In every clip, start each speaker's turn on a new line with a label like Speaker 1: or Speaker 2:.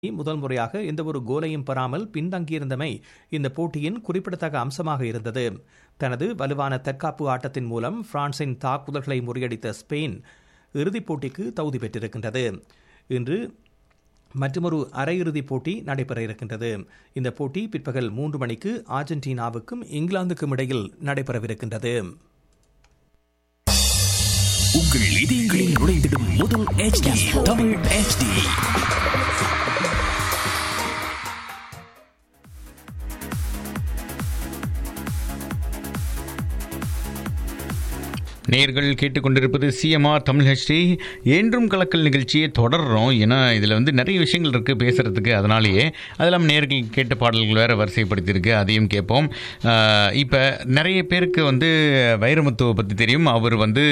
Speaker 1: முதல் முறையாக எந்தவொரு கோலையும் பெறாமல் பின்தங்கியிருந்தமை இந்த போட்டியின் குறிப்பிடத்தக்க அம்சமாக இருந்தது தனது வலுவான தற்காப்பு ஆட்டத்தின் மூலம் பிரான்சின் தாக்குதல்களை முறியடித்த ஸ்பெயின் இறுதிப் போட்டிக்கு தகுதி பெற்றிருக்கின்றது இன்று மற்றொரு அரையிறுதிப் போட்டி நடைபெற இருக்கின்றது இந்த போட்டி பிற்பகல் மூன்று மணிக்கு அர்ஜென்டினாவுக்கும் இங்கிலாந்துக்கும் இடையில் நடைபெறவிருக்கின்றது
Speaker 2: உங்கள் இதயங்களில் நுழைந்திடும் முதல் HD தமிழ் HD
Speaker 3: நேர்கள் கேட்டுக்கொண்டிருப்பது சிஎம்ஆர் தமிழ் ஹெச்டி என்றும் கலக்கல் நிகழ்ச்சியை தொடர்றோம் ஏன்னா இதில் வந்து நிறைய விஷயங்கள் இருக்குது பேசுகிறதுக்கு அதனாலேயே அதெல்லாம் நேர்கள் கேட்ட பாடல்கள் வேறு வரிசைப்படுத்தியிருக்கு அதையும் கேட்போம் இப்போ நிறைய பேருக்கு வந்து வைரமுத்துவை பற்றி தெரியும் அவர் வந்து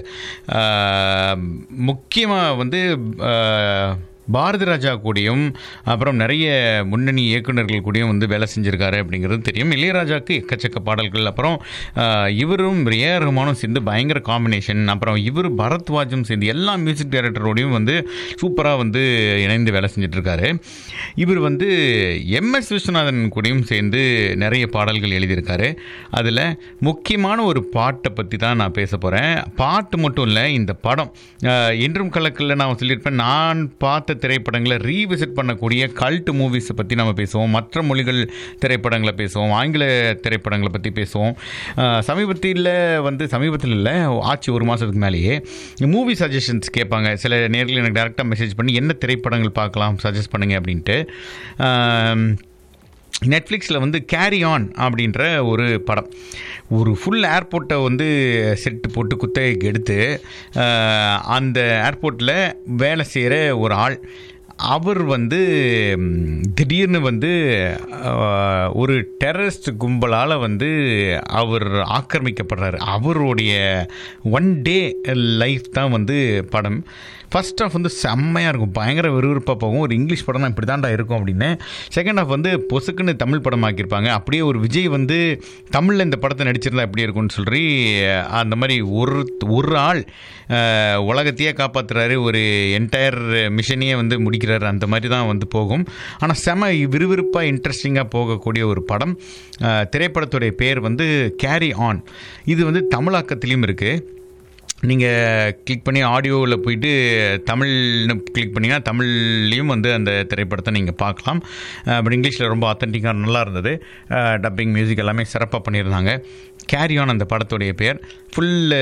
Speaker 3: முக்கியமாக வந்து ஆஹ், பாரதி ராஜா கூடயும் அப்புறம் நிறைய முன்னணி இயக்குனர்கள் கூடயும் வந்து வேலை செஞ்சிருக்காரு அப்படிங்கிறது தெரியும் இளையராஜாவுக்கு எக்கச்சக்க பாடல்கள் அப்புறம் ஆஹ், இவரும் ஏஆர் ரஹ்மானும் சேர்ந்து பயங்கர காம்பினேஷன் அப்புறம் இவர் பரத்வாஜும் சேர்ந்து எல்லா மியூசிக் டைரக்டரோடையும் வந்து சூப்பராக வந்து இணைந்து வேலை செஞ்சுட்டு இருக்காரு இவர் வந்து எம்எஸ் விஸ்வநாதன் கூடயும் சேர்ந்து நிறைய பாடல்கள் எழுதியிருக்காரு அதில் முக்கியமான ஒரு பாட்டை பற்றி தான் நான் பேச போகிறேன் பாட்டு மட்டும் இல்லை இந்த படம் ஆஹ், என்றும் கலக்கல்ல நான் சொல்லியிருப்பேன் நான் பார்த்த திரைப்படங்களை ரீவிசிட் பண்ணக்கூடிய கல்ட் மூவிஸை பற்றி நம்ம பேசுவோம் மற்ற மொழிகள் திரைப்படங்களை பேசுவோம் ஆங்கில திரைப்படங்களை பற்றி பேசுவோம் ஆஹ், சமீபத்தில் வந்து சமீபத்தில் இல்லை ஆச்சு ஒரு மாதத்துக்கு மேலேயே மூவி சஜஷன்ஸ் கேட்பாங்க சில நேரில் எனக்கு டேரெக்டாக மெசேஜ் பண்ணி என்ன திரைப்படங்கள் பார்க்கலாம் சஜஸ்ட் பண்ணுங்க அப்படின்ட்டு ஆம், நெட்ஃப்ளிக்ஸில் வந்து கேரி ஆன் அப்படின்ற ஒரு படம் ஒரு ஃபுல் ஏர்போர்ட்டை வந்து செட்டு போட்டு குத்தகைக்கு எடுத்து ஆஹ், அந்த ஏர்போர்ட்டில் வேலை செய்கிற ஒரு ஆள் அவர் வந்து ம், திடீர்னு வந்து ஆஹ், ஒரு டெரரிஸ்ட் கும்பலால் வந்து அவர் ஆக்கிரமிக்கப்படுறாரு அவருடைய ஒன் டே லைஃப் தான் வந்து படம் ஃபர்ஸ்ட் ஹாஃப் வந்து செம்மையாக இருக்கும் பயங்கர விறுவிறுப்பாக போகும் ஒரு இங்கிலீஷ் படம் இப்படி தான்டா இருக்கும் அப்படின்னு செகண்ட் ஹாஃப் வந்து பொசுக்குன்னு தமிழ் படம் ஆக்கியிருப்பாங்க அப்படியே ஒரு விஜய் வந்து தமிழில் இந்த படத்தை நடிச்சிருந்தா எப்படி இருக்கும்னு சொல்லி அந்த மாதிரி ஒரு ஒரு ஆள் அஹ், உலகத்தையே காப்பாற்றுறாரு ஒரு என்டையர் மிஷனையே வந்து முடிக்கிறாரு அந்த மாதிரி தான் வந்து போகும் ஆனால் செம விறுவிறுப்பாக இன்ட்ரெஸ்டிங்காக போகக்கூடிய ஒரு படம் அஹ், திரைப்படத்துடைய பேர் வந்து கேரி ஆன் இது வந்து தமிழாக்கத்திலையும் இருக்குது நீங்கள் கிளிக் பண்ணி ஆடியோவில் போயிட்டு தமிழ்னு கிளிக் பண்ணிங்கன்னா தமிழ்லேயும் வந்து அந்த திரைப்படத்தை நீங்கள் பார்க்கலாம் பட் இங்கிலீஷில் ரொம்ப அத்தன்டிக்காக நல்லா இருந்தது டப்பிங் மியூசிக் எல்லாமே சிறப்பாக பண்ணியிருந்தாங்க கேரி ஆன் அந்த படத்துடைய பேர் ஃபுல்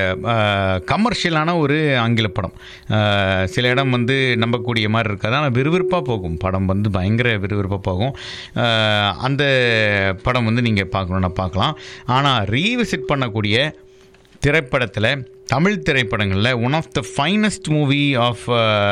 Speaker 3: கமர்ஷியலான ஒரு ஆங்கில படம் அஹ், சில இடம் வந்து நம்பக்கூடிய மாதிரி இருக்காது ஆனால் விறுவிறுப்பாக போகும் படம் வந்து பயங்கர விறுவிறுப்பாக போகும் அஹ், அந்த படம் வந்து நீங்கள் பார்க்கணுன்னா பார்க்கலாம் ஆனால் ரீவிசிட் பண்ணக்கூடிய திரைப்படத்தில் தமிழ் திரைப்படங்களில் one of the finest movie of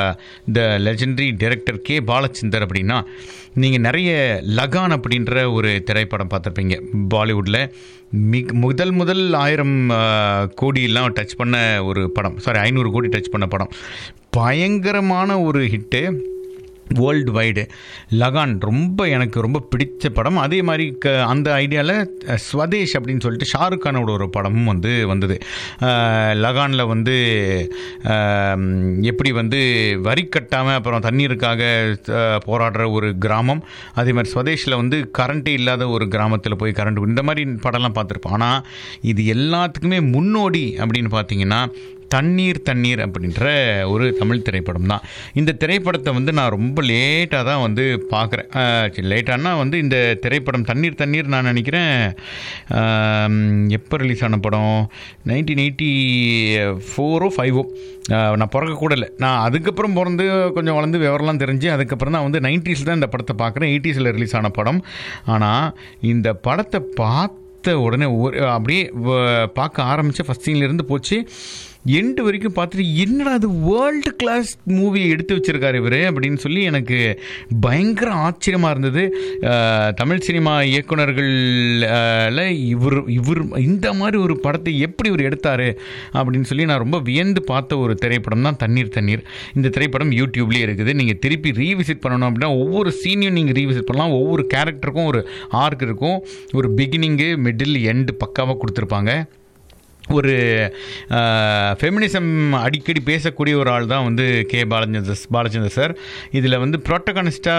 Speaker 3: the legendary director K Balachander அப்படின்னா நீங்கள் நிறைய லகான் அப்படின்ற ஒரு திரைப்படம் பார்த்துருப்பீங்க பாலிவுட்டில் மிக் முதல் முதல் ஆயிரம் uh, கோடியெல்லாம் டச் பண்ண ஒரு படம் சாரி ஐநூறு கோடி டச் பண்ண படம் பயங்கரமான ஒரு ஹிட்டு வேர்ல்டு வைடு லகான் ரொம்ப எனக்கு ரொம்ப பிடிச்ச படம் அதே மாதிரி க அந்த ஐடியாவில் ஸ்வதேஷ் அப்படின்னு சொல்லிட்டு ஷாருக் கானோட ஒரு படமும் வந்து வந்தது அஹ், லகானில் வந்து அஹ், எப்படி வந்து வரி கட்டாமல் அப்புறம் தண்ணீருக்காக அஹ், போராடுற ஒரு கிராமம் அதே மாதிரி ஸ்வதேஷில் வந்து கரண்ட்டே இல்லாத ஒரு கிராமத்தில் போய் கரண்ட் இந்த மாதிரி படம்லாம் பார்த்துருப்போம் ஆனால் இது எல்லாத்துக்குமே முன்னோடி அப்படின்னு பார்த்தீங்கன்னா தண்ணீர் தண்ணீர் அப்படின்ற ஒரு தமிழ் திரைப்படம் தான் இந்த திரைப்படத்தை வந்து நான் ரொம்ப லேட்டாக தான் வந்து பார்க்குறேன் லேட்டானா வந்து இந்த திரைப்படம் தண்ணீர் தண்ணீர் நான் நினைக்கிறேன் எப்போ ரிலீஸ் ஆன படம் நைன்டீன் எயிட்டி ஃபோரோ ஃபைவோ நான் பிறக்க கூட இல்லை நான் அதுக்கப்புறம் பிறந்து கொஞ்சம் வளர்ந்து விவரம்லாம் தெரிஞ்சு அதுக்கப்புறம் தான் வந்து நைன்ட்டீஸில் தான் இந்த படத்தை பார்க்குறேன் எயிட்டிஸில் ரிலீஸ் ஆன படம் ஆனால் இந்த படத்தை பார்த்த உடனே ஒரு அப்படியே வ- பார்க்க ஆரம்பித்த ஃபஸ்ட் சீன்லேருந்து போச்சு எண்டு வரைக்கும் பார்த்துட்டு என்னடா அது வேர்ல்டு கிளாஸ் மூவியை எடுத்து வச்சிருக்காரு இவர் அப்படின்னு சொல்லி எனக்கு பயங்கர ஆச்சரியமாக இருந்தது அஹ், தமிழ் சினிமா இயக்குனர்கள்ல இவர் இவர் இந்த மாதிரி ஒரு படத்தை எப்படி இவர் எடுத்தார் அப்படின்னு சொல்லி நான் ரொம்ப வியந்து பார்த்த ஒரு திரைப்படம் தான் தண்ணீர் தண்ணீர் இந்த திரைப்படம் யூடியூப்லேயே இருக்குது நீங்கள் திருப்பி ரீவிசிட் பண்ணணும் அப்படின்னா ஒவ்வொரு சீனையும் நீங்கள் ரீவிசிட் பண்ணலாம் ஒவ்வொரு கேரக்டருக்கும் ஒரு ஆர்க் இருக்கும் ஒரு பிகினிங்கு மிடில் எண்டு பக்காவாக கொடுத்துருப்பாங்க ஒரு ஃபெமினிசம் அடிக்கடி பேசக்கூடிய ஒரு ஆள் தான் வந்து கே பாலச்சந்தர் பாலச்சந்தர் சார் இதில் வந்து ப்ரோட்டகனிஸ்டாக